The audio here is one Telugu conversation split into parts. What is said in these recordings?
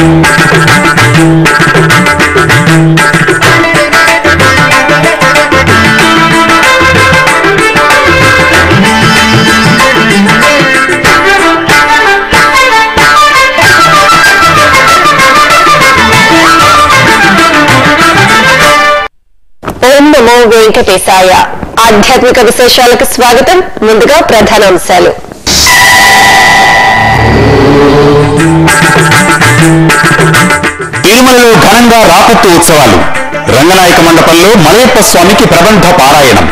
ఓం నమో వెంకటేశాయ ఆధ్యాత్మిక విశేషాలకు స్వాగతం ముందుగా ప్రధానాంశాలు తిరుమలలో ఘనంగా రాపత్తు ఉత్సవాలు రంగనాయక మండపంలో మలయప్ప స్వామికి ప్రబంధ పారాయణం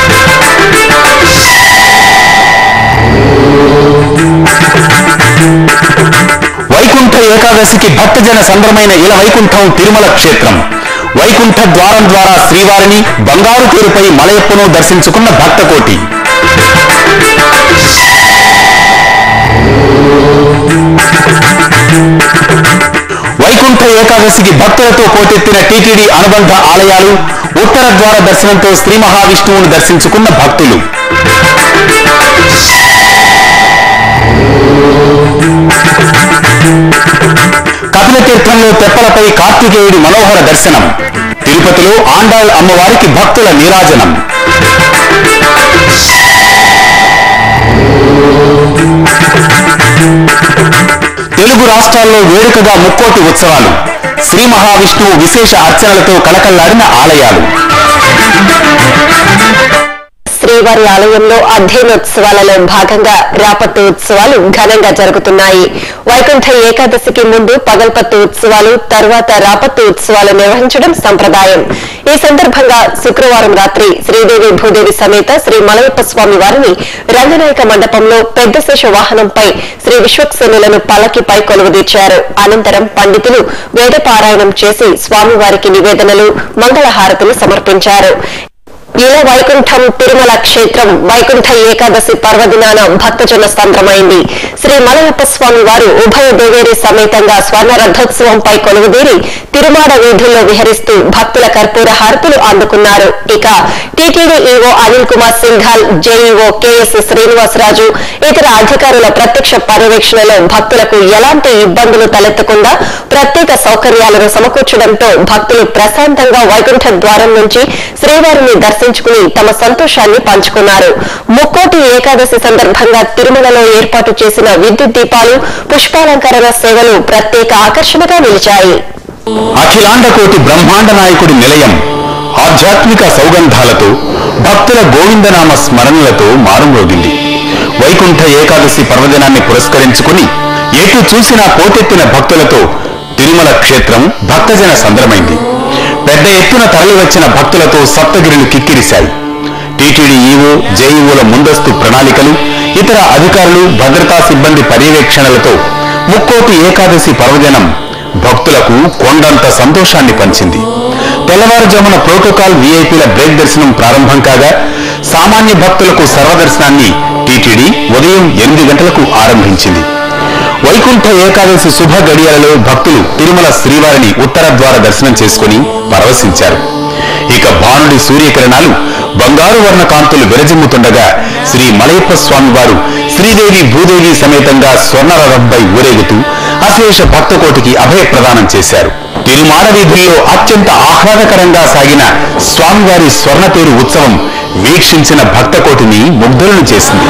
వైకుంఠ ఏకాదశికి భక్తజన సంద్రమైన ఇల వైకుంఠం తిరుమల క్షేత్రం వైకుంఠ ద్వారం ద్వారా శ్రీవారిని బంగారు తీరుపై మలయప్పను దర్శించుకున్న భక్తకోటి వైకుంఠ ఏకాదశికి భక్తులతో పోటెత్తిన టీటీడీ అనుబంధ ఆలయాలు ఉత్తర ద్వార దర్శనంతో శ్రీ మహావిష్ణువును దర్శించుకున్న భక్తులు కపిల తీర్థంలో తెప్పలపై కార్తికేయుడి మనోహర దర్శనం తిరుపతిలో ఆండాళ్ అమ్మవారికి భక్తుల నీరాజనం తెలుగు రాష్ట్రాల్లో వేడుకగా ముక్కోటి ఉత్సవాలు శ్రీ మహావిష్ణువు విశేష అర్చనలతో కలకల్లాడిన ఆలయాలు శ్రీవారి ఆలయంలో అధ్యయనోత్సవాలలో భాగంగా రాపత్తు ఉత్సవాలు ఘనంగా జరుగుతున్నాయి వైకుంఠ ఏకాదశికి ముందు పగల్పత్తు ఉత్సవాలు తర్వాత రాపత్తు ఉత్సవాలు నిర్వహించడం సంప్రదాయం ఈ సందర్భంగా శుక్రవారం రాత్రి శ్రీదేవి భూదేవి సమేత శ్రీ మలయప్ప స్వామి వారిని రంగనాయక మండపంలో పెద్ద శేష వాహనంపై శ్రీ విశ్వక్సేనులను పల్లకిపై కొలువుదీర్చారు అనంతరం పండితులు వేదపారాయణం చేసి స్వామివారికి నివేదనలు మంగళహారతులు సమర్పించారు ఇలా వైకుంఠం తిరుమల క్షేత్రం వైకుంఠ ఏకాదశి పర్వదినాన భక్తజన సంద్రమైంది శ్రీ మలయప్ప స్వామి వారు ఉభయ దేవేరి సమేతంగా స్వర్ణ రథోత్సవంపై కొలువుదీరి తిరుమాడ వీధుల్లో విహరిస్తూ భక్తుల కర్పూర హారతులు అందుకున్నారు ఇక TTD EO Anil Kumar Singhal JEO KS Srinivasaraju ఇతర అధికారుల ప్రత్యక్ష పర్యవేక్షణలో భక్తులకు ఎలాంటి ఇబ్బందులు తలెత్తకుండా ప్రత్యేక సౌకర్యాలను సమకూర్చడంతో భక్తులు ప్రశాంతంగా వైకుంఠ ద్వారం నుంచి శ్రీవారిని దర్శించుకుని తమ సంతోషాన్ని పంచుకున్నారు ముక్కోటి ఏకాదశి సందర్భంగా తిరుమలలో ఏర్పాటు చేసిన విద్యుత్ దీపాలు పుష్పాలంకరణ సేవలు ప్రత్యేక ఆకర్షణగా నిలిచాయి అఖిలాండ కోటి బ్రహ్మాండ నాయకుడి నిలయం ఆధ్యాత్మిక సౌగంధాలతో భక్తుల గోవిందనామ స్మరణలతో మారుమోగింది వైకుంఠ ఏకాదశి పర్వదినాన్ని పురస్కరించుకుని ఎటు చూసినా పోటెత్తిన భక్తులతో తిరుమల క్షేత్రం భక్తజన సంద్రమైంది పెద్ద ఎత్తున తరలివచ్చిన భక్తులతో సప్తగిరులు కిక్కిరిశాయి టీటీడీ ఈవో జేఈఓల ముందస్తు ప్రణాళికలు ఇతర అధికారులు భద్రతా సిబ్బంది పర్యవేక్షణలతో ముక్కోటి ఏకాదశి పర్వదినం భక్తులకు కొండంత సంతోషాన్ని పంచింది తెల్లవారుజామున ప్రోటోకాల్ వీఐపీల బ్రేక్ దర్శనం ప్రారంభం కాగా సామాన్య భక్తులకు సర్వదర్శనాన్ని టీటీడీ ఉదయం ఎనిమిది గంటలకు ఆరంభించింది వైకుంఠ ఏకాదశి శుభ గడియలలో భక్తులు తిరుమల శ్రీవారిని ఉత్తర ద్వార దర్శనం చేసుకుని పరవశించారు ఇక భానుడి సూర్యకిరణాలు బంగారు వర్ణ కాంతులు విరజిమ్ముతుండగా శ్రీ మలయప్ప స్వామి వారు శ్రీదేవి భూదేవి సమేతంగా స్వర్ణరథంపై ఊరేగుతూ అశేష భక్తకోటికి అభయ ప్రదానం చేశారు తిరుమాడ వీధుల్లో అత్యంత ఆహ్లాదకరంగా సాగిన స్వామివారి స్వర్ణతేరు ఉత్సవం వీక్షించిన భక్తకోటిని ముగ్ధులను చేసింది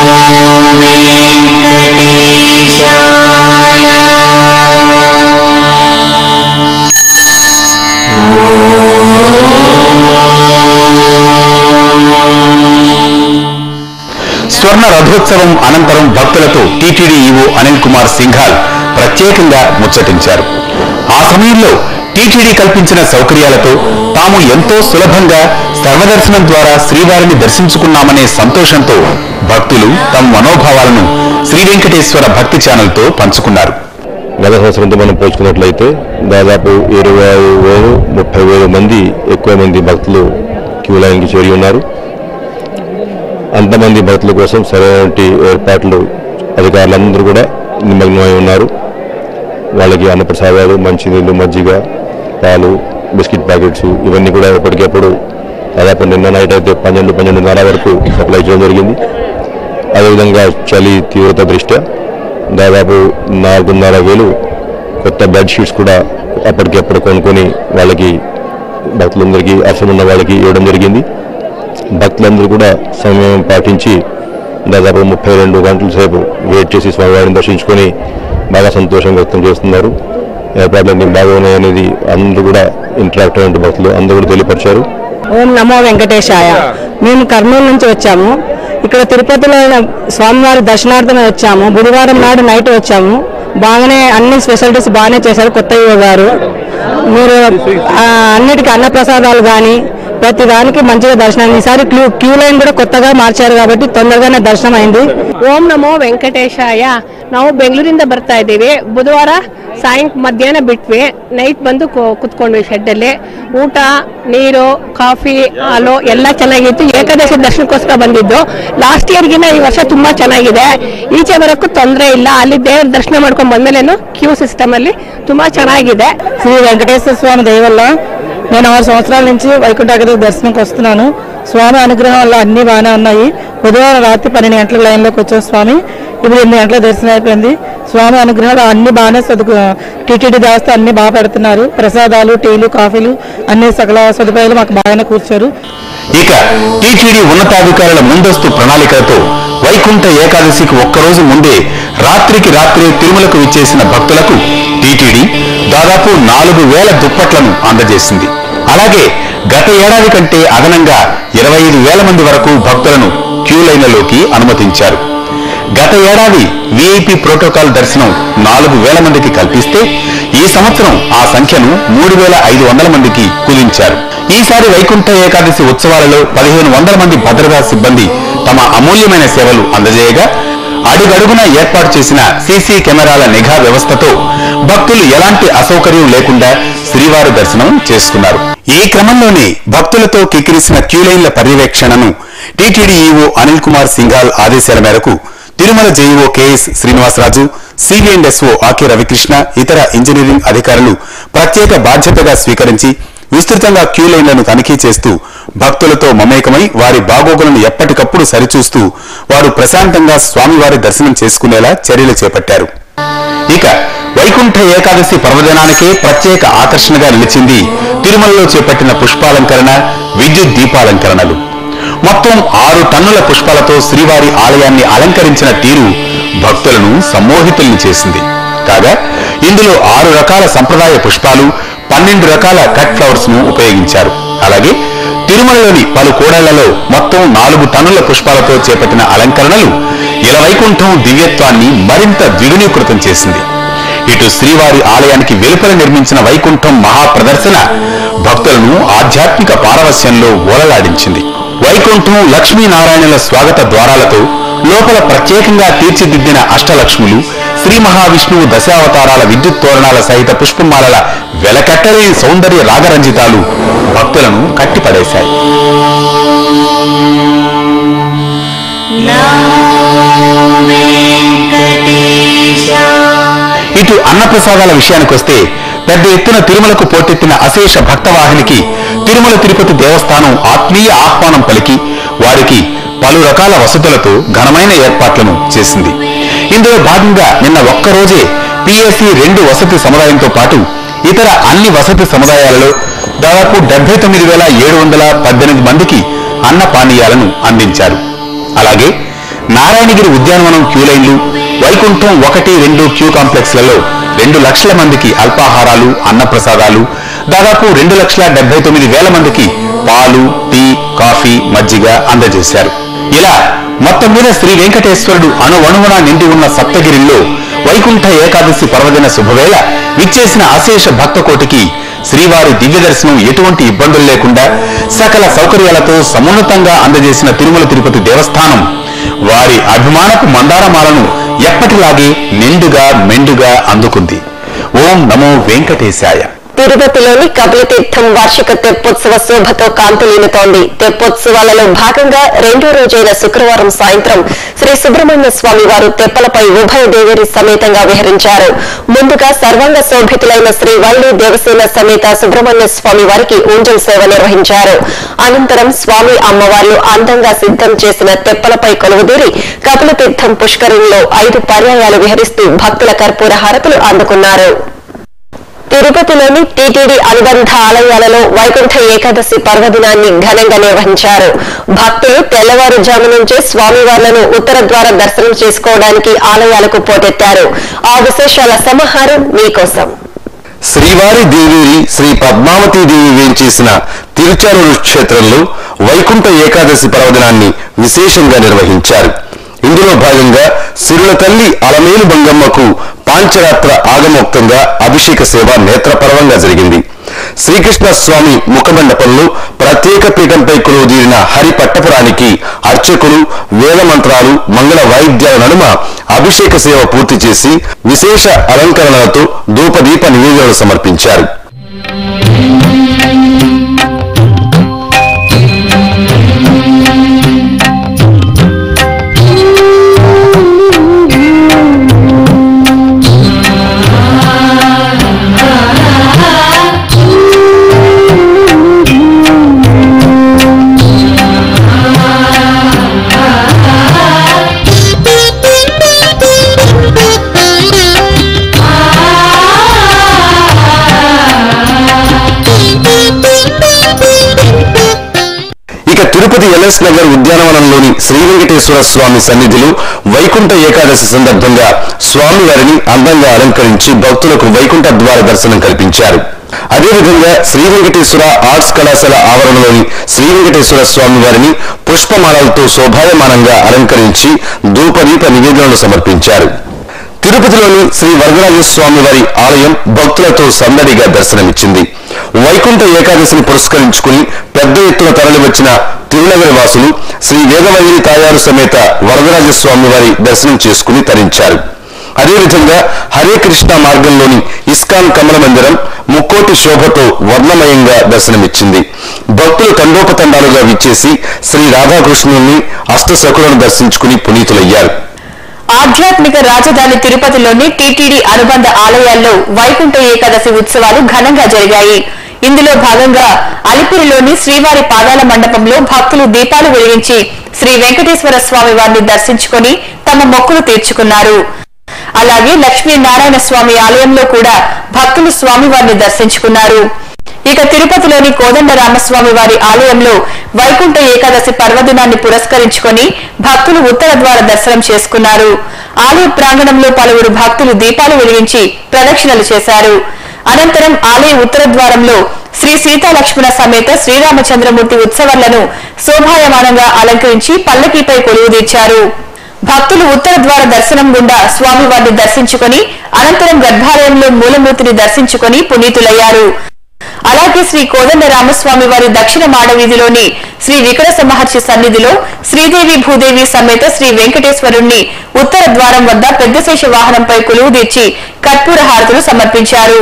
స్వర్ణ రథోత్సవం అనంతరం భక్తులతో టీటీడీ ఈవో అనిల్ కుమార్ సింఘాల్ ప్రత్యేకంగా ముచ్చటించారు ఆ సమయంలో టీటీడీ కల్పించిన సౌకర్యాలతో తాము ఎంతో సులభంగా సర్వదర్శనం ద్వారా శ్రీవారిని దర్శించుకున్నామనే సంతోషంతో భక్తులు తమ మనోభావాలను శ్రీ వెంకటేశ్వర భక్తి ఛానల్తో పంచుకున్నారు గత సంవత్సరంతో మనం పోల్చుకున్నట్లయితే దాదాపు ఇరవై వేలు ముప్పై వేలు మంది ఎక్కువ మంది భక్తులు క్యూ లైన్కి చేరి ఉన్నారు అంతమంది భక్తుల కోసం సరైనటువంటి ఏర్పాట్లు అధికారులందరూ కూడా నిమగ్నమై ఉన్నారు వాళ్ళకి అన్నప్రసాదాలు మంచినీళ్ళు మజ్జిగ పాలు బిస్కెట్ ప్యాకెట్స్ ఇవన్నీ కూడా ఎప్పటికెప్పుడు దాదాపు నిన్న నైట్ అయితే పన్నెండు పన్నెండున్నర వరకు సప్లై చేయడం జరిగింది అదేవిధంగా చలి తీవ్రత దృష్ట్యా దాదాపు నాలుగున్నర వేలు కొత్త బెడ్ షీట్స్ కూడా అప్పటికెప్పుడు కొనుక్కొని వాళ్ళకి భక్తులందరికీ అవసరం ఉన్న వాళ్ళకి ఇవ్వడం జరిగింది భక్తులందరూ కూడా సమయం పాటించి దాదాపు ముప్పై రెండు గంటల సేపు వెయిట్ చేసి స్వామివారిని దర్శించుకొని బాగా సంతోషం వ్యక్తం చేస్తున్నారు ఏర్పాట్లన్నీ బాగున్నాయి అనేది అందరూ కూడా ఇంటరాక్ట్ అయిన భక్తులు అందరూ కూడా తెలియపరిచారు ఓం నమో వెంకటేశాయ మేము కర్నూలు నుంచి వచ్చాము ఇక్కడ తిరుపతిలో స్వామివారి దర్శనార్థమే వచ్చాము బుధవారం నాడు నైట్ వచ్చాము బాగానే అన్ని స్పెషాలిటీస్ బాగానే చేశారు కొత్త యువ గారు మీరు ఆ, అన్నిటికీ అన్నప్రసాదాలు కానీ ప్రతి దానికి మంచిగా దర్శనం ఈసారి క్యూ క్యూ లైన్ కూడా కొత్తగా మార్చారు కాబట్టి తొందరగానే దర్శనం అయింది ಓಂ ನಮೋ ವೆಂಕಟೇಶಾಯ ನಾವು ಬೆಂಗಳೂರಿಂದ ಬರ್ತಾ ಇದ್ದೀವಿ ಬುಧವಾರ ಸಾಯಂಕ ಮಧ್ಯಾಹ್ನ ಬಿಟ್ವಿ ನೈಟ್ ಬಂದು ಕೂ- ಕುತ್ಕೊಂಡ್ವಿ ಶೆಡ್ಡಲ್ಲಿ ಊಟ ನೀರು ಕಾಫಿ ಹಾಲು ಎಲ್ಲ ಚೆನ್ನಾಗಿತ್ತು ಏಕಾದಶಿ ದರ್ಶನಕ್ಕೋಸ್ಕರ ಬಂದಿದ್ದು ಲಾಸ್ಟ್ ಇಯರ್ಗಿನ ಈ ವರ್ಷ ತುಂಬಾ ಚೆನ್ನಾಗಿದೆ ಈಚೆ ಬರೋಕ್ಕೂ ತೊಂದರೆ ಇಲ್ಲ ಅಲ್ಲಿ ದೇವ್ರ ದರ್ಶನ ಮಾಡ್ಕೊಂಡ್ ಬಂದ್ಮೇಲೇನು ಕ್ಯೂ ಸಿಸ್ಟಮ್ ಅಲ್ಲಿ ತುಂಬಾ ಚೆನ್ನಾಗಿದೆ శ్రీ వెంకటేశ్వర స్వామి దయ వల్ల నేను ఆరు సంవత్సరాల నుంచి వైకుంఠ ఏకాదశి దర్శనంకి వస్తున్నాను స్వామి అనుగ్రహం వల్ల అన్ని బాగానే ఉన్నాయి బుధవారం రాత్రి పన్నెండు గంటల లైన్లోకి వచ్చాం స్వామి ఇప్పుడు ఎనిమిది గంటల దర్శనం అయిపోయింది స్వామి అనుగ్రహాలు అన్ని బాగానే సదుకు టీటీడీ దాస్తే అన్ని బాగా పెడుతున్నారు ప్రసాదాలు టీలు కాఫీలు అన్ని సకల సదుపాయాలు మాకు బాగానే కూర్చారు ఇక టీటీడీ ఉన్నతాధికారుల ముందస్తు ప్రణాళికలతో వైకుంఠ ఏకాదశికి ఒక్కరోజు ముందే రాత్రికి రాత్రే తిరుమలకు విచ్చేసిన భక్తులకు టీటీడీ దాదాపు నాలుగు వేల దుప్పట్లను అందజేసింది అలాగే గత ఏడాది కంటే అదనంగా ఇరవై ఐదు వేల మంది వరకు భక్తులను క్యూ లైన్లలోకి అనుమతించారు గత ఏడాది విఐపి ప్రోటోకాల్ దర్శనం నాలుగు వేల మందికి కల్పిస్తే ఈ సంవత్సరం ఆ సంఖ్యను మూడు వేల ఐదు వందల మందికి కుదించారు ఈసారి వైకుంఠ ఏకాదశి ఉత్సవాలలో పదిహేను వందల మంది భద్రతా సిబ్బంది తమ అమూల్యమైన సేవలు అందజేయగా అడుగడుగున ఏర్పాటు చేసిన సీసీ కెమెరాల నిఘా వ్యవస్థతో భక్తులు ఎలాంటి అసౌకర్యం లేకుండా శ్రీవారి దర్శనం చేసుకున్నారు ఈ క్రమంలోనే భక్తులతో కిక్కిరిసిన క్యూలైన్ల పర్యవేక్షణను టీటీడీ ఈవో అనిల్ కుమార్ సింఘాల్ ఆదేశాల మేరకు తిరుమల జేఈఓ కెఎస్ శ్రీనివాసరాజు సిబిఎండ్ఎస్ఓ ఆకే రవికృష్ణ ఇతర ఇంజనీరింగ్ అధికారులు ప్రత్యేక బాధ్యతగా స్వీకరించి విస్తృతంగా క్యూ లైన్లను తనిఖీ చేస్తూ భక్తులతో మమేకమై వారి బాగోగులను ఎప్పటికప్పుడు సరిచూస్తూ వారు ప్రశాంతంగా స్వామివారి దర్శనం చేసుకునేలా చర్యలు చేపట్టారు ఇక వైకుంఠ ఏకాదశి పర్వదినానికే ప్రత్యేక ఆకర్షణగా నిలిచింది తిరుమలలో చేపట్టిన పుష్పాలంకరణ విద్యుత్ దీపాలంకరణలు మొత్తం ఆరు టన్నుల పుష్పాలతో శ్రీవారి ఆలయాన్ని అలంకరించిన తీరు భక్తులను సమ్మోహితుల్ని చేసింది కాగా ఇందులో ఆరు రకాల సంప్రదాయ పుష్పాలు పన్నెండు రకాల కట్ ఫ్లవర్స్ ను ఉపయోగించారు అలాగే తిరుమలలోని పలు కూడళ్లలో మొత్తం నాలుగు టన్నుల పుష్పాలతో చేపట్టిన అలంకరణలు ఇలవైకుంఠం దివ్యత్వాన్ని మరింత ద్విగుణీకృతం చేసింది ఇటు శ్రీవారి ఆలయానికి వెలుపల నిర్మించిన వైకుంఠం మహాప్రదర్శన భక్తులను ఆధ్యాత్మిక పారవస్యంలో ఓలలాడించింది వైకుంఠం లక్ష్మీనారాయణుల స్వాగత ద్వారాలతో లోపల ప్రత్యేకంగా తీర్చిదిద్దిన అష్టలక్ష్ములు శ్రీ మహావిష్ణువు దశావతారాల విద్యుత్ తోరణాల సహిత పుష్పమాలల వెలకట్టలేని సౌందర్య రాగరంజితాలు భక్తులను కట్టిపడేశాయి ఇటు అన్నప్రసాదాల విషయానికొస్తే పెద్ద ఎత్తున తిరుమలకు పోటెత్తిన అశేష భక్తవాహినికి తిరుమల తిరుపతి దేవస్థానం ఆత్మీయ ఆహ్వానం పలికి వారికి పలు రకాల వసతులతో ఘనమైన ఏర్పాట్లను చేసింది ఇందులో భాగంగా నిన్న ఒక్కరోజే పిఎస్సి రెండు వసతి సముదాయంతో పాటు ఇతర అన్ని వసతి సముదాయాలలో దాదాపు డెబ్బై తొమ్మిది వేల ఏడు వందల పద్దెనిమిది మందికి అన్న పానీయాలను అందించారు అలాగే నారాయణగిరి ఉద్యానవనం క్యూ లైన్లు వైకుంఠం ఒకటి రెండు క్యూ కాంప్లెక్స్లలో రెండు లక్షల మందికి అల్పాహారాలు అన్నప్రసాదాలు దాదాపు రెండు లక్షల డెబ్బై తొమ్మిది వేల మందికి పాలు టీ కాఫీ మజ్జిగ అందజేశారు ఇలా మొత్తం మీద శ్రీ వెంకటేశ్వరుడు అణువణువున నిండి ఉన్న సప్తగిరిలో వైకుంఠ ఏకాదశి పర్వదిన శుభవేళ విచ్చేసిన అశేష భక్తకోటికి శ్రీవారి దివ్య దర్శనం ఎటువంటి ఇబ్బందులు లేకుండా సకల సౌకర్యాలతో సమున్నతంగా అందజేసిన తిరుమల తిరుపతి దేవస్థానం వారి అభిమానపు మందారమాలను ఎప్పటిలాగే నిండుగా మెండుగా అందుకుంది ఓం నమో వెంకటేశాయ తిరుపతిలోని కపిలతీర్థం వార్షిక తెప్పోత్సవ శోభతో కాంతులీనుతోంది తెప్పోత్సవాలలో భాగంగా రెండో రోజైన శుక్రవారం సాయంత్రం శ్రీ సుబ్రహ్మణ్య స్వామి వారు తెప్పలపై ఉభయ దేవేరి సమేతంగా విహరించారు ముందుగా సర్వాంగ శోభితులైన శ్రీ వల్లి దేవసేన సమేత సుబ్రహ్మణ్య స్వామి వారికి ఊంజల్ సేవ నిర్వహించారు అనంతరం స్వామి అమ్మవార్లు అందంగా సిద్ధం చేసిన తెప్పలపై కొలువుదీరి కపిలతీర్థం పుష్కరిణిలో ఐదు పర్యాయాలు విహరిస్తూ భక్తుల కర్పూర హారతులు అందుకున్నారు తిరుపతిలోని టీటీడీ అనుబంధ ఆలయాలలో వైకుంఠ ఏకాదశి పర్వదినాన్ని ఘనంగా నిర్వహించారు భక్తులు తెల్లవారుజాము నుంచే స్వామివార్లను ఉత్తర ద్వార దర్శనం చేసుకోవడానికి ఆలయాలకు పోటెత్తారు ఆ విశేషాల సమాహారం మీకోసం శ్రీవారి దేవేరి శ్రీ పద్మావతి దేవి వేంచేసిన తిరుచానూరు క్షేత్రంలో వైకుంఠ ఏకాదశి పర్వదినాన్ని విశేషంగా నిర్వహించారు ఇందులో భాగంగా సిరుల తల్లి అలమేలు బంగమ్మకు పాంచరాత్ర ఆగమోక్తంగా అభిషేక సేవ నేత్రపర్వంగా జరిగింది శ్రీకృష్ణ స్వామి ముఖమండపంలో ప్రత్యేక పీఠంపై కొలువుదీరిన హరి పట్టపురానికి అర్చకులు వేద మంత్రాలు మంగళ వాయిద్యాల నడుమ అభిషేక సేవ పూర్తి చేసి విశేష అలంకరణలతో ధూపదీప నివేదనలు సమర్పించారు ఇక తిరుపతి ఎల్ఎస్ నగర్ ఉద్యానవనంలోని శ్రీ వెంకటేశ్వర స్వామి సన్నిధిలో వైకుంఠ ఏకాదశి సందర్భంగా స్వామివారిని అందంగా అలంకరించి భక్తులకు వైకుంఠ ద్వార దర్శనం కల్పించారు అదేవిధంగా శ్రీ వెంకటేశ్వర ఆర్ట్స్ కళాశాల ఆవరణలోని శ్రీ వెంకటేశ్వర స్వామి వారిని పుష్పమాలలతో శోభాయమానంగా అలంకరించి ధూపదీప నివేదనలు సమర్పించారు తిరుపతిలోని శ్రీ వరదరాజస్వామి వారి ఆలయం భక్తులతో సందడిగా దర్శనమిచ్చింది వైకుంఠ ఏకాదశిని పురస్కరించుకుని పెద్ద ఎత్తున తరలివచ్చిన తిరునగరి వాసులు శ్రీ వేదవల్లి తాయారు సమేత వరదరాజస్వామి వారి దర్శనం చేసుకుని తరించారు అదేవిధంగా హరే కృష్ణ మార్గంలోని ఇస్కాన్ కమల మందిరం ముక్కోటి శోభతో వర్ణమయంగా దర్శనమిచ్చింది భక్తులు తండోపతండాలుగా విచ్చేసి శ్రీ రాధాకృష్ణుని అష్టశకులను దర్శించుకుని పునీతులయ్యారు ఆధ్యాత్మిక రాజధాని తిరుపతిలోని టీటీడీ అనుబంధ ఆలయాల్లో వైకుంఠ ఏకాదశి ఉత్సవాలు ఘనంగా జరిగాయి ఇందులో భాగంగా అలిపిరిలోని శ్రీవారి పాదాల మండపంలో భక్తులు దీపాలు వెలిగించి శ్రీ వెంకటేశ్వర స్వామి వారిని దర్శించుకుని తమ మొక్కులు తీర్చుకున్నారు అలాగే లక్ష్మీనారాయణ స్వామి ఆలయంలో కూడా భక్తులు స్వామివారిని దర్శించుకున్నారు ఇక తిరుపతిలోని కోదండ రామస్వామి వారి ఆలయంలో వైకుంఠ ఏకాదశి పర్వదినాన్ని పురస్కరించుకొని భక్తులు ఉత్తర ద్వార దర్శనం చేసుకున్నారు ఆలయ ప్రాంగణంలో పలువురు భక్తులు దీపాలు వెలిగించి ప్రదక్షిణలు చేశారు అనంతరం ఆలయ ఉత్తర ద్వారంలో శ్రీ సీతాలక్ష్మణ సమేత శ్రీరామచంద్రమూర్తి ఉత్సవాలను శోభాయమానంగా అలంకరించి పల్లకీపై కొలువుదీర్చారు భక్తులు ఉత్తర ద్వార దర్శనం గుండా స్వామివారిని దర్శించుకొని అనంతరం గర్భాలయంలో మూలమూర్తిని దర్శించుకొని పునీతులయ్యారు అలాగే శ్రీ కోదండ రామస్వామి వారి దక్షిణ మాడవీధిలోని శ్రీ వికటస మహర్షి సన్నిధిలో శ్రీదేవి భూదేవి సమేత శ్రీ వెంకటేశ్వరుణ్ణి ఉత్తర ద్వారం వద్ద పెద్దశేష వాహనంపై కొలువుదీర్చి కర్పూర హారతులు సమర్పించారు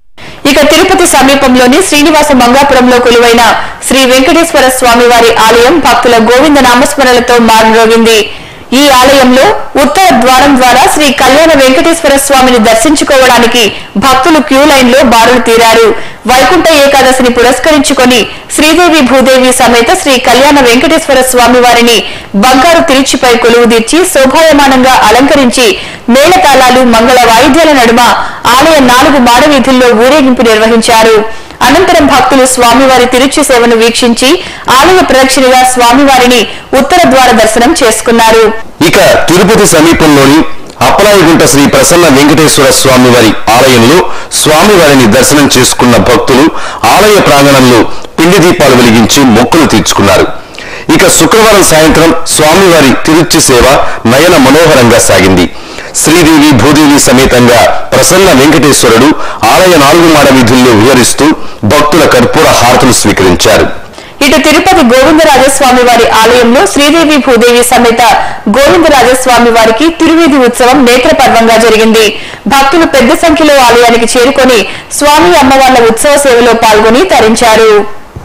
ఇక తిరుపతి సమీపంలోని శ్రీనివాస మంగాపురంలో కొలువైన శ్రీ వెంకటేశ్వర స్వామి వారి ఆలయం భక్తుల గోవింద నామస్మరణలతో మారుమోగింది ఈ ఆలయంలో ఉత్తర ద్వారం ద్వారా శ్రీ కళ్యాణ వెంకటేశ్వర స్వామిని దర్శించుకోవడానికి భక్తులు క్యూ లైన్ లో బారులు తీరారు వైకుంఠ ఏకాదశిని పురస్కరించుకొని శ్రీదేవి భూదేవి సమేత శ్రీ కళ్యాణ వెంకటేశ్వర స్వామి వారిని బంగారు తిరుచిపై కొలువుదీర్చి శోభాయమానంగా అలంకరించి మేళతాళాలు మంగళ వాయిద్యాల నడుమ ఆలయ నాలుగు మాడవీధుల్లో ఊరేగింపు నిర్వహించారు అనంతరం భక్తులు స్వామివారి తిరుచి సేవను వీక్షించి ఆలయ ప్రదక్షిణగా స్వామివారిని ఉత్తర ద్వార దర్శనం చేసుకున్నారు ఇక తిరుపతి సమీపంలోని అప్పలాయగుంట శ్రీ ప్రసన్న వెంకటేశ్వర స్వామి వారి ఆలయంలో స్వామివారిని దర్శనం చేసుకున్న భక్తులు ఆలయ ప్రాంగణంలో పిండి దీపాలు వెలిగించి మొక్కులు తీర్చుకున్నారు ఇక శుక్రవారం సాయంత్రం స్వామివారి తిరుచి సేవ నయన మనోహరంగా సాగింది శ్రీదేవి భూదేవి సమేతంగా ప్రసన్న వెంకటేశ్వరుడు ఆలయ నాలుగు మాడ వీధుల్లో విహరిస్తూ భక్తుల కర్పూర హారతులు స్వీకరించారు ఇటు తిరుపతి గోవిందరాజస్వామి వారి ఆలయంలో శ్రీదేవి భూదేవి సమేత గోవిందరాజస్వామి వారికి తిరువీధి ఉత్సవం నేత్రపర్వంగా జరిగింది భక్తులు పెద్ద సంఖ్యలో ఆలయానికి చేరుకొని స్వామి అమ్మవార్ల ఉత్సవ సేవలో పాల్గొని తరించారు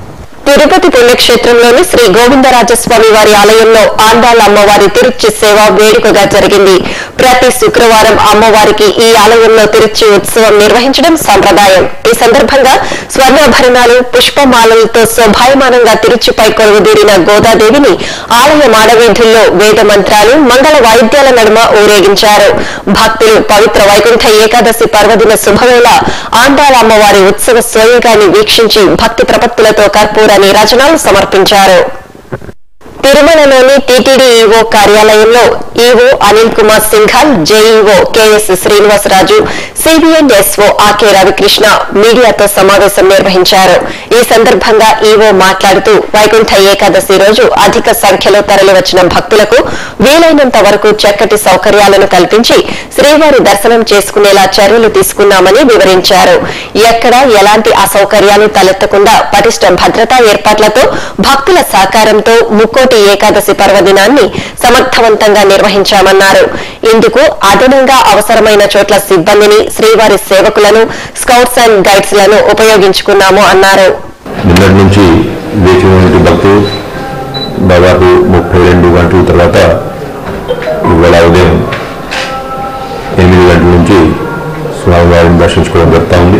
తిరుపతి పుణ్యక్షేత్రంలోని శ్రీ గోవిందరాజస్వామి వారి ఆలయంలో ఆండాళ్ళ అమ్మవారి తిరుచి సేవ వేడుకగా జరిగింది ప్రతి శుక్రవారం అమ్మవారికి ఈ ఆలయంలో తిరుచి ఉత్సవం నిర్వహించడం సంప్రదాయం ఈ సందర్భంగా స్వర్ణాభరణాలు పుష్పమాలలతో శోభాయమానంగా తిరుచిపై కొలువుదీరిన గోదాదేవిని ఆలయ మాడవీధుల్లో వేద మంత్రాలు మంగళ వాయిద్యాల నడుమ ఊరేగించారు భక్తులు పవిత్ర వైకుంఠ ఏకాదశి పర్వదిన శుభవేళ ఆండాల అమ్మవారి ఉత్సవ సోయగాన్ని వీక్షించి భక్తి ప్రపత్తులతో కర్పూర నీరాజనాలు సమర్పించారు తిరుమలలోని టీటీడీ ఈవో కార్యాలయంలో EO Anil Kumar Singhal JEO KS Srinivasaraju సిబిఎన్ ఎస్ఓ ఆకే రవికృష్ణ మీడియాతో సమావేశం నిర్వహించారు ఈ సందర్భంగా ఈవో మాట్లాడుతూ వైకుంఠ ఏకాదశి రోజు అధిక సంఖ్యలో తరలివచ్చిన భక్తులకు వీలైనంత వరకు చక్కటి సౌకర్యాలను కల్పించి శ్రీవారి దర్శనం చేసుకునేలా చర్యలు తీసుకున్నామని వివరించారు ఎక్కడా ఎలాంటి అసౌకర్యాలు తలెత్తకుండా పటిష్ట భద్రతా ఏర్పాట్లతో భక్తుల సహకారంతో ముక్కోటి ఏకాదశి పర్వదినాన్ని సమర్థవంతంగా నిర్వహించామన్నారు ఇందుకు అదనంగా అవసరమైన చోట్ల సిబ్బందిని శ్రీవారి సేవకులను స్కౌట్స్ అండ్ గైడ్స్ లను ఉపయోగించుకున్నాము అన్నారు నిన్నటి నుంచి వేచి ఉన్నటువంటి భక్తులు దాదాపు ముప్పై రెండు గంటల తర్వాత ఇవాళ ఉదయం ఎనిమిది గంటల నుంచి స్వామివారిని దర్శించుకోవడం జరుగుతూ ఉంది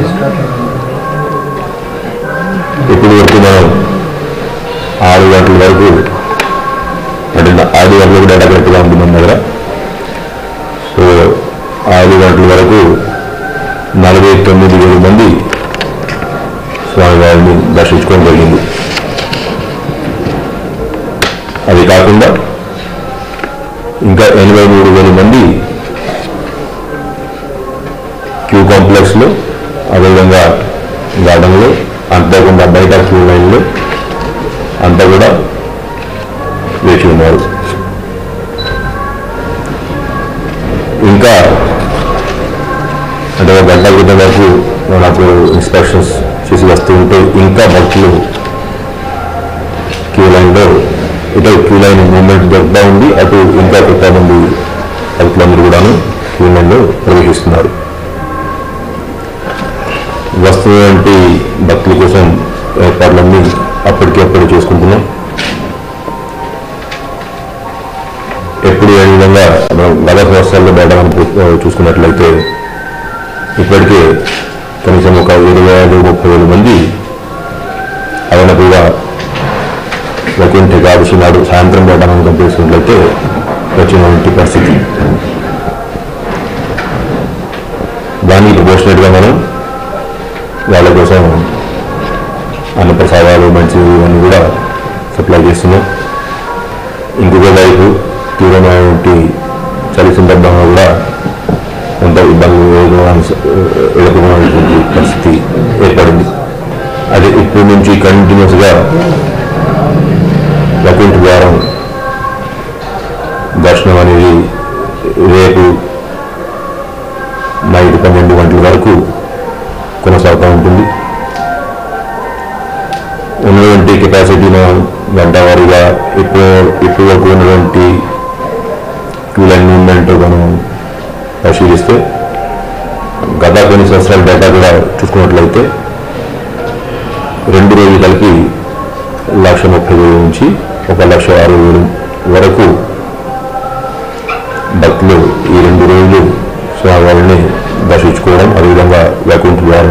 ఇప్పటి వరకు మనం ఆరు గంటల వరకు అంటే ఆరు గంటలు కూడా ఎడగట్టుగా ఉంది మన దగ్గర సో ఆరు గంటల వరకు నలభై తొమ్మిది వేల మంది స్వామివారిని దర్శించుకోవడం జరిగింది అది కాకుండా ఇంకా ఎనభై మూడు వేల మంది క్యూ కాంప్లెక్స్లో అదేవిధంగా గార్డెన్లో అంతేకాకుండా బయట క్యూ లైన్లో అంతా కూడా వేచి ఉన్నారు ఇంకా అంటే ఒక గంట క్రితం వరకు నాకు ఇన్స్పెక్షన్స్ చేసి వస్తూ ఉంటే ఇంకా భక్తులు క్యూ లైన్లో ఇటు క్యూ లైన్ మూవ్మెంట్ జరుగుతూ ఉంది అటు ఇంకా కొత్త మంది భక్తులందరూ కూడాను క్యూ లైన్లో ప్రవేశిస్తున్నారు వస్తున్నటువంటి భక్తుల కోసం ఏర్పాట్లన్నీ అప్పటికప్పుడు చేసుకుంటున్నాం ఎప్పుడు ఏ విధంగా మనం గత సంవత్సరాల్లో బయట మనం చూ- చూసుకున్నట్లయితే ఇప్పటికే కనీసం ఒక ఇరవై ఐదు ముప్పై వేల మంది అదనపుగా వైకుంఠ ఏకాదశి నాడు సాయంత్రం బయట మనం కనిపిస్తున్నట్లయితే వచ్చినటువంటి పరిస్థితి దానికి ప్రపోర్షనేట్గా మనం వాళ్ళ కోసం అన్నప్రసాదాలు మంచి ఇవన్నీ కూడా సప్లై చేస్తున్నాం ఇంకొక వైపు తీవ్రమైనటువంటి చలి సందర్భంగా కూడా కొంత ఇబ్బందులు ఎదుర్కోవాల్సి- ఎదుర్కోవాల్సినటువంటి పరిస్థితి ఏర్పడింది అది ఇప్పటి నుంచి కంటిన్యూస్గా వైకుంఠ ద్వారం దర్శనం అనేది రేపు నైట్ పన్నెండు గంటల వరకు కొనసాగుతూ ఉంటుంది ఉన్నటువంటి కెపాసిటీను గంట వారీగా ఇప్పుడు ఇప్పుడు వరకు ఉన్నటువంటి క్యూ లైన్ మూవ్మెంట్ మనం పరిశీలిస్తే గత కొన్ని సంవత్సరాల డేటా కూడా చూసుకున్నట్లయితే రెండు రోజులు కలిపి లక్ష ముప్పై వేలు నుంచి ఒక లక్ష అరవై వేలు వరకు భక్తులు ఈ రెండు రోజులు స్వామివారిని దర్శించుకోవడం అదేవిధంగా వైకుంఠ ద్వారం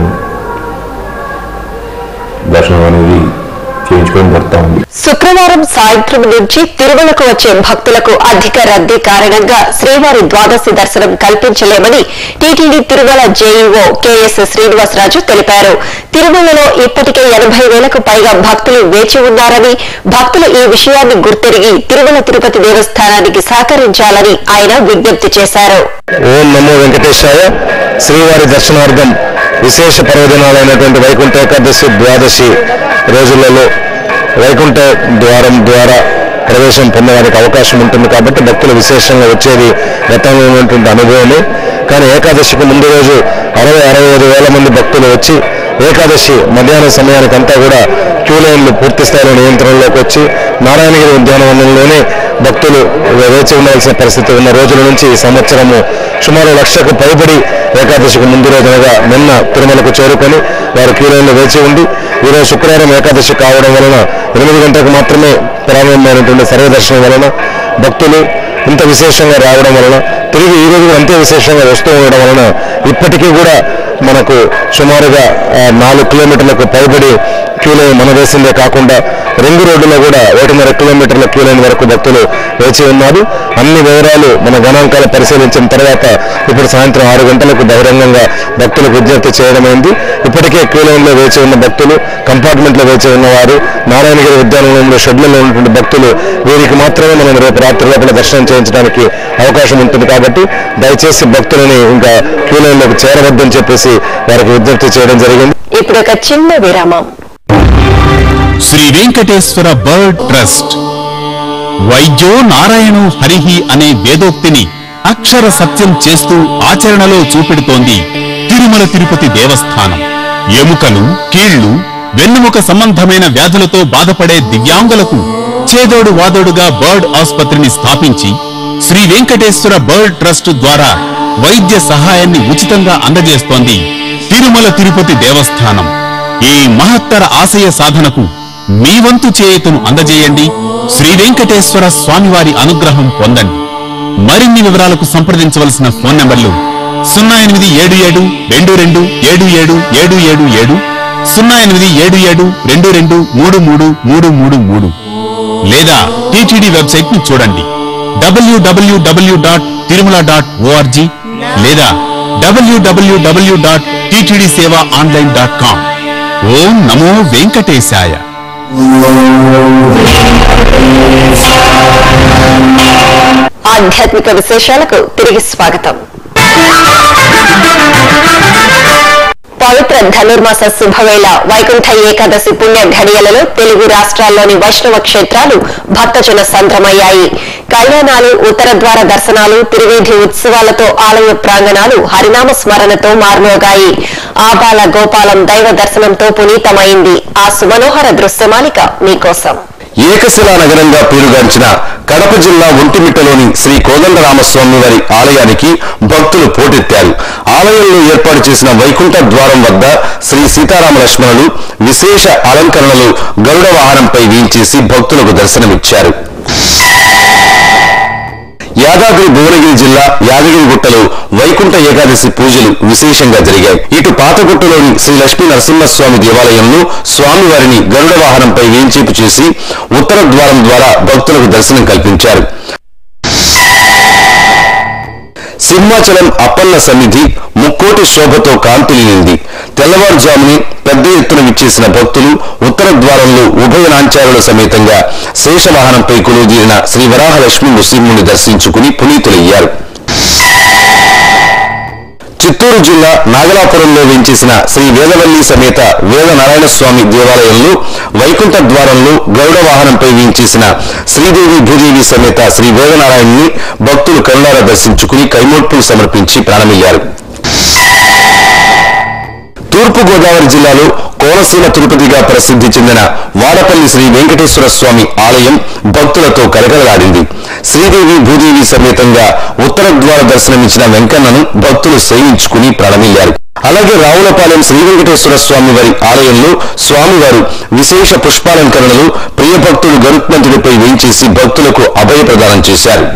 దర్శనం అనేది చేయించుకోవడం జరుగుతూ ఉంది శుక్రవారం సాయంత్రం నుంచి తిరుమలకు వచ్చే భక్తులకు అధిక రద్దీ కారణంగా శ్రీవారి ద్వాదశి దర్శనం కల్పించలేమని TTD Tirumala JEO KS Srinivasaraju తెలిపారు తిరుమలలో ఇప్పటికే ఎనభై వేలకు పైగా భక్తులు వేచి ఉన్నారని భక్తులు ఈ విషయాన్ని గుర్తెరిగి తిరుమల తిరుపతి దేవస్థానానికి సహకరించాలని ఆయన విజ్ఞప్తి చేశారు ఓం నమో వెంకటేశాయ శ్రీవారి దర్శనార్థం విశేష పర్వదినాలైనటువంటి వైకుంఠ ఏకాదశి ద్వాదశి రోజులలో వైకుంఠ ద్వారం ద్వారా ప్రవేశం పొందడానికి అవకాశం ఉంటుంది కాబట్టి భక్తులు విశేషంగా వచ్చేది గతంలో ఉన్నటువంటి అనుభవమే కానీ ఏకాదశికి ముందు రోజు అరవై అరవై ఐదు వేల మంది భక్తులు వచ్చి ఏకాదశి మధ్యాహ్నం సమయానికంతా కూడా క్యూ లైన్లు పూర్తి స్థాయిలో నియంత్రణలోకి వచ్చి నారాయణగిరి ఉద్యానవనంలోనే భక్తులు వేచి ఉండాల్సిన పరిస్థితి ఉన్న రోజుల నుంచి ఈ సంవత్సరము సుమారు లక్షకు పైబడి ఏకాదశికి ముందు రోజునగా నిన్న తిరుమలకు చేరుకొని వారు క్యూలైన్లో వేచి ఉండి ఈరోజు శుక్రవారం ఏకాదశి కావడం వలన ఎనిమిది గంటలకు మాత్రమే ప్రారంభమైనటువంటి సర్వదర్శనం వలన భక్తులు ఇంత విశేషంగా రావడం వలన తిరిగి ఈ రోజు అంతే విశేషంగా వస్తూ ఉండడం వలన ఇప్పటికీ కూడా మనకు సుమారుగా ఆ, నాలుగు కిలోమీటర్లకు పైబడి క్యూ లైన్ మన వేసిందే కాకుండా రింగ్ రోడ్డులో కూడా ఒకటిన్నర కిలోమీటర్ల క్యూ లైన్ వరకు భక్తులు వేచి ఉన్నారు అన్ని వివరాలు మన గణాంకాలు పరిశీలించిన తర్వాత ఇప్పుడు సాయంత్రం ఆరు గంటలకు బహిరంగంగా భక్తులకు విజ్ఞప్తి చేయడమైంది ఇప్పటికే క్యూ లైన్లో వేచి ఉన్న భక్తులు కంపార్ట్మెంట్లో వేచి ఉన్నవారు నారాయణగిరి ఉద్యానవనంలో షెడ్లలో ఉన్నటువంటి భక్తులు వీరికి మాత్రమే మనం రేపు రాత్రి లోపల దర్శనం చేయించడానికి అవకాశం ఉంటుంది కాబట్టి దయచేసి భక్తులని ఇంకా క్యూ లైన్లోకి చేరవద్దని చెప్పేసి వారికి విజ్ఞప్తి చేయడం జరిగింది ఇప్పుడు ఒక చిన్న విరామం శ్రీ వెంకటేశ్వర బర్డ్ ట్రస్ట్ వైద్యో నారాయణో హరిహి అనే వేదోక్తిని అక్షర సత్యం చేస్తూ ఆచరణలో చూపెడుతోంది తిరుమల తిరుపతి దేవస్థానం ఎముకలు కీళ్లు వెన్నుముక సంబంధమైన వ్యాధులతో బాధపడే దివ్యాంగులకు చేదోడు వాదోడుగా బర్డ్ ఆసుపత్రిని స్థాపించి శ్రీ వెంకటేశ్వర బర్డ్ ట్రస్ట్ ద్వారా వైద్య సహాయాన్ని ఉచితంగా అందజేస్తోంది తిరుమల తిరుపతి దేవస్థానం ఈ మహత్తర ఆశయ సాధనకు మీ వంతు చేయుతను అందజేయండి శ్రీ వెంకటేశ్వర స్వామివారి అనుగ్రహం పొందండి మరిన్ని వివరాలకు సంప్రదించవలసిన ఫోన్ నంబర్లు సున్నా ఎనిమిది ఏడు ఏడు రెండు రెండు ఏడు ఏడు ఏడు ఏడు ఏడు సున్నా ఎనిమిది ఏడు ఏడు రెండు రెండు మూడు మూడు మూడు మూడు మూడు లేదా టీటీడీ వెబ్సైట్ ని చూడండి డబ్ల్యూడబ్ల్యూడబ్ల్యూ డాట్ తిరుమల డాట్ ఓఆర్జీ లేదా డబ్ల్యూడబ్ల్యూడబ్ల్యూ dot TTD seva online dot com ఓం నమో వెంకటేశాయ ఆధ్యాత్మిక విశేషాలకు తిరిగి స్వాగతం పవిత్ర ధనుర్మాస శుభవేళ వైకుంఠ ఏకాదశి పుణ్య ఘడియలలో తెలుగు రాష్ట్రాల్లోని వైష్ణవ క్షేత్రాలు భక్తజన సంద్రమయ్యాయి కళ్యాణాలు ఉత్తర ద్వార దర్శనాలు తిరువీధి ఉత్సవాలతో ఆలయ ప్రాంగణాలు హరినామ స్మరణతో మార్మోగాయి ఆబాల గోపాలం దైవ దర్శనంతో పునీతమైంది ఆ సుమనోహర దృశ్యమాలిక మీకోసం ఏకశిలా నగరంగా పేరుగాంచిన కడప జిల్లా ఒంటిమిట్టలోని శ్రీ కోదండరామస్వామి వారి ఆలయానికి భక్తులు పోటెత్తారు ఆలయంలో ఏర్పాటు చేసిన వైకుంఠ ద్వారం వద్ద శ్రీ సీతారామ లక్ష్మణులు విశేష అలంకరణలు గరుడ వాహనంపై వీంచేసి భక్తులకు దర్శనమిచ్చారు యాదాద్రి భువనగిరి జిల్లా యాదగిరిగుట్టలో వైకుంఠ ఏకాదశి పూజలు విశేషంగా జరిగాయి ఇటు పాతగుట్టలోని శ్రీ లక్ష్మీ నరసింహస్వామి దేవాలయంలో స్వామివారిని గరుడ వాహనంపై వేంచేపు చేసి ఉత్తర ద్వారం ద్వారా భక్తులకు దర్శనం కల్పించారు సింహాచలం అప్పన్న సన్నిధి ముక్కోటి శోభతో కాంతులినింది తెల్లవారుజాముని పెద్ద ఎత్తున విచ్చేసిన భక్తులు ఉత్తర ద్వారంలో ఉభయ నాంచారుల సమేతంగా శేషవాహనంపై కొలువుదీరిన శ్రీ వరాహలక్ష్మి నృసింహుని దర్శించుకుని పునీతులయ్యారు చిత్తూరు జిల్లా నాగలాపురంలో వేంచేసిన శ్రీ వేదవల్లి సమేత వేద నారాయణ స్వామి దేవాలయంలో వైకుంఠ ద్వారంలో గౌడ వాహనంపై వేంచేసిన శ్రీదేవి భూదేవి సమేత శ్రీ వేదనారాయణ్ణి భక్తులు కరుణార దర్శించుకుని కైమోట్పులు సమర్పించి ప్రాణమిల్లారు తూర్పు గోదావరి జిల్లాలో కోనసీమ తిరుపతిగా ప్రసిద్ధి చెందిన వాడపల్లి శ్రీ వెంకటేశ్వర స్వామి ఆలయం భక్తులతో కలకలలాడింది శ్రీదేవి భూదేవి సమేతంగా ఉత్తర ద్వార దర్శనమిచ్చిన వెంకన్నను భక్తులు సేవించుకుని ప్రారంభిల్లారు అలాగే రావులపాలెం శ్రీ వెంకటేశ్వర స్వామి వారి ఆలయంలో స్వామివారు విశేష పుష్పాలంకరణలు ప్రియ భక్తులు గరుత్మంతుడిపై వేయించేసి భక్తులకు అభయ ప్రదానం చేశారు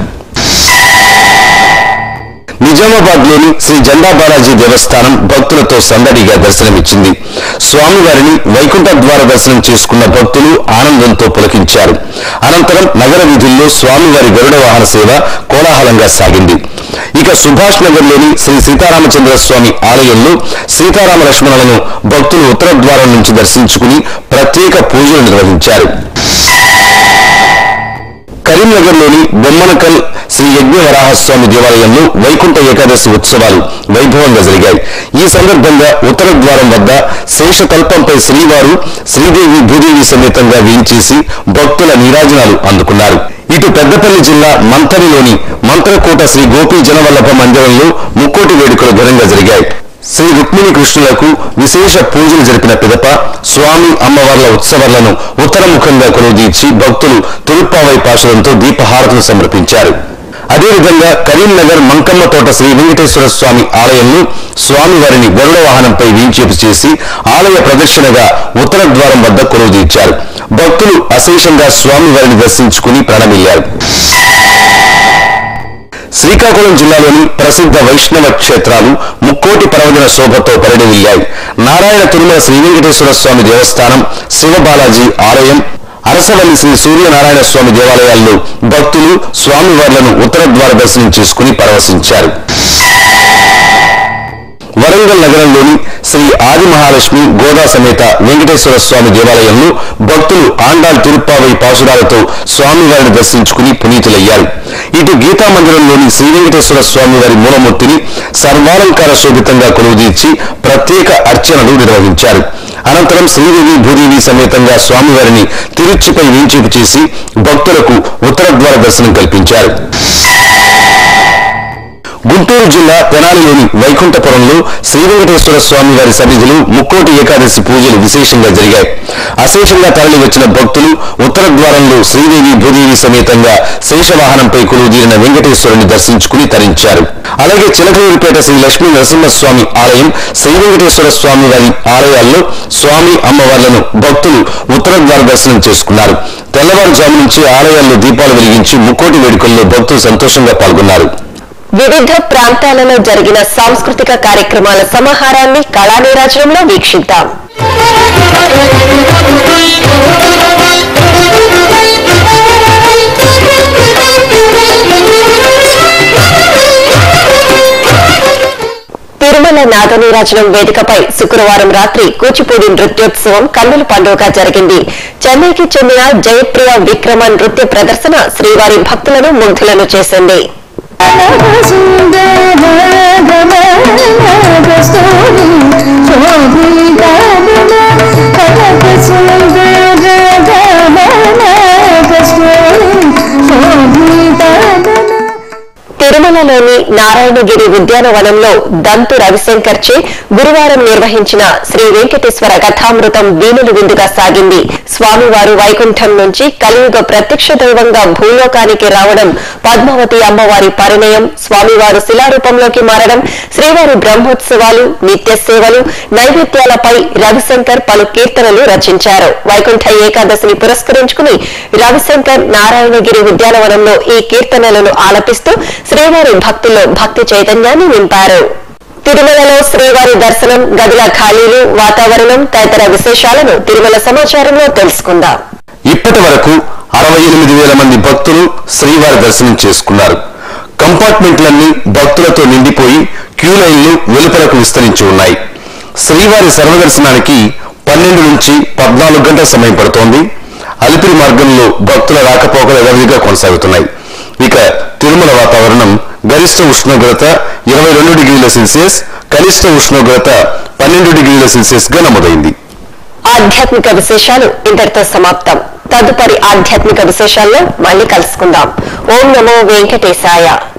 నిజామాబాద్ లోని శ్రీ జెండా బాలాజీ దేవస్థానం భక్తులతో సందడిగా దర్శనమిచ్చింది స్వామివారిని వైకుంఠ ద్వార దర్శనం చేసుకున్న భక్తులు ఆనందంతో పులకించారు అనంతరం నగర వీధుల్లో స్వామివారి గరుడ వాహన సేవ కోలాహలంగా సాగింది ఇక సుభాష్ నగర్ లోని శ్రీ సీతారామచంద్ర స్వామి ఆలయంలో సీతారామ లక్ష్మణులను భక్తులు ఉత్తర ద్వారం నుంచి దర్శించుకుని ప్రత్యేక పూజలు నిర్వహించారు కరీంనగర్లోని బొమ్మనకల్ శ్రీ యజ్ఞవరాహస్వామి దేవాలయంలో వైకుంఠ ఏకాదశి ఉత్సవాలు వైభవంగా జరిగాయి ఈ సందర్భంగా ఉత్తర ద్వారం వద్ద శేషతల్పంపై శ్రీవారు శ్రీదేవి భూదేవి సమేతంగా వేయించేసి భక్తుల నీరాజనాలు అందుకున్నారు ఇటు పెద్దపల్లి జిల్లా మంతరిలోని మంత్రకోట శ్రీ గోపీ జనవల్లభ మందిరంలో ముక్కోటి వేడుకలు ఘనంగా జరిగాయి శ్రీ రుక్మిణి కృష్ణులకు విశేష పూజలు జరిపిన పిదప స్వామి అమ్మవార్ల ఉత్సవాలను ఉత్తరముఖంగా కొలువుదీర్చి భక్తులు తురుప్పావై పాశురంతో దీపహారతులు సమర్పించారు అదేవిధంగా కరీంనగర్ మంకమ్మ తోట శ్రీ వెంకటేశ్వర స్వామి ఆలయంలో స్వామివారిని గరుడ వాహనంపై వీంచేపు చేసి ఆలయ ప్రదక్షిణగా ఉత్తర ద్వారం వద్ద కొలువు తీర్చారు భక్తులు అశేషంగా స్వామివారిని దర్శించుకుని ప్రణమిల్లారు శ్రీకాకుళం జిల్లాలోని ప్రసిద్ధ వైష్ణవ క్షేత్రాలు ముక్కోటి పర్వదిన శోభతో పరిణమిల్లాయి నారాయణ తిరుమల శ్రీ వెంకటేశ్వర స్వామి దేవస్థానం శివబాలాజీ ఆలయం అరసవల్లి శ్రీ సూర్యనారాయణ స్వామి దేవాలయాల్లో భక్తులు స్వామివార్లను ఉత్తర ద్వార దర్శనం చేసుకుని పరవశించారు వరంగల్ నగరంలోని శ్రీ ఆది మహాలక్ష్మి గోదా సమేత వెంకటేశ్వర స్వామి దేవాలయంలో భక్తులు ఆండాల్ తిరుప్పావై పాసురాలతో స్వామివారిని దర్శించుకుని పునీతులయ్యారు ఇటు గీతా మందిరంలోని శ్రీ వెంకటేశ్వర స్వామివారి మూలమూర్తిని సర్వాలంకార శోభితంగా కొలువుదీర్చి ప్రత్యేక అర్చనలు నిర్వహించారు అనంతరం శ్రీదేవి భూదేవి సమేతంగా స్వామివారిని తిరుచిపై వేంచేపు చేసి భక్తులకు ఉత్తర ద్వార దర్శనం కల్పించారు గుంటూరు జిల్లా తెనాలిలోని వైకుంఠపురంలో శ్రీ వెంకటేశ్వర స్వామి వారి సన్నిధిలో ముక్కోటి ఏకాదశి పూజలు విశేషంగా జరిగాయి అశేషంగా తరలి వచ్చిన భక్తులు ఉత్తర ద్వారంలో శ్రీదేవి భూదేవి సమేతంగా శేషవాహనంపై కొలువుదీరిన వెంకటేశ్వరుని దర్శించుకుని తరించారు అలాగే చిలకలూరిపేట శ్రీ లక్ష్మీ నరసింహస్వామి ఆలయం శ్రీ వెంకటేశ్వర స్వామి వారి ఆలయాల్లో స్వామి అమ్మవార్లను భక్తులు ఉత్తర ద్వార దర్శనం చేసుకున్నారు తెల్లవారుజాము నుంచి ఆలయాల్లో దీపాలు వెలిగించి ముక్కోటి వేడుకల్లో భక్తులు సంతోషంగా పాల్గొన్నారు వివిధ ప్రాంతాలలో జరిగిన సాంస్కృతిక కార్యక్రమాల సమాహారాన్ని కళానీరాజనంలో వీక్షిద్దాం తిరుమల నాగనీరాజనం వేదికపై శుక్రవారం రాత్రి కూచిపూడి నృత్యోత్సవం కన్నుల పండుగగా జరిగింది చెన్నైకి చెందిన జయప్రియ విక్రమ నృత్య ప్రదర్శన శ్రీవారి భక్తులను ముగ్ధులను చేసింది తిరుమలలోని నారాయణగిరి ఉద్యానవనంలో దంతు రవిశంకర్ చే గురువారం నిర్వహించిన శ్రీ వెంకటేశ్వర కథామృతం వీణులు విందుగా సాగింది స్వామివారు వైకుంఠం నుంచి కలియుగ ప్రత్యక్ష దైవంగా భూలోకానికి రావడం పద్మావతి అమ్మవారి పరిణయం స్వామివారు శిలారూపంలోకి మారడం శ్రీవారి బ్రహ్మోత్సవాలు నిత్య సేవలు నైవేద్యాలపై రవిశంకర్ పలు కీర్తనలు రచించారు వైకుంఠ ఏకాదశిని పురస్కరించుకుని రవిశంకర్ నారాయణగిరి ఉద్యానవనంలో ఈ కీర్తనలను ఆలపిస్తూ శ్రీవారి భక్తుల్లో భక్తి చైతన్యాన్ని నింపారు తిరుమలలో శ్రీవారి దర్శనం గదుల ఖాళీలు వాతావరణం తదితర విశేషాలను తిరుమల సమాచారంలో తెలుసుకుందాం ఇప్పటి వరకు అరవై ఎనిమిది వేల మంది భక్తులు శ్రీవారి దర్శనం చేసుకున్నారు కంపార్ట్మెంట్లన్నీ భక్తులతో నిండిపోయి క్యూ లైన్లు వెలుపలకు విస్తరించి ఉన్నాయి శ్రీవారి సర్వదర్శనానికి పన్నెండు నుంచి పద్నాలుగు గంటల సమయం పడుతోంది అలిపిరి మార్గంలో భక్తుల రాకపోకలు యథావిధిగా కొనసాగుతున్నాయి ఇక తిరుమల వాతావరణం గరిష్ట ఉష్ణోగ్రత ఇరవై రెండు డిగ్రీల సెల్సియస్ కనిష్ట ఉష్ణోగ్రత పన్నెండు డిగ్రీల సెల్సియస్ గా నమోదైంది ఆధ్యాత్మిక విశేషాలు ఇంతటితో సమాప్తం తదుపరి ఆధ్యాత్మిక విశేషాల్లో మళ్ళీ కలుసుకుందాం ఓం నమో వెంకటేశాయ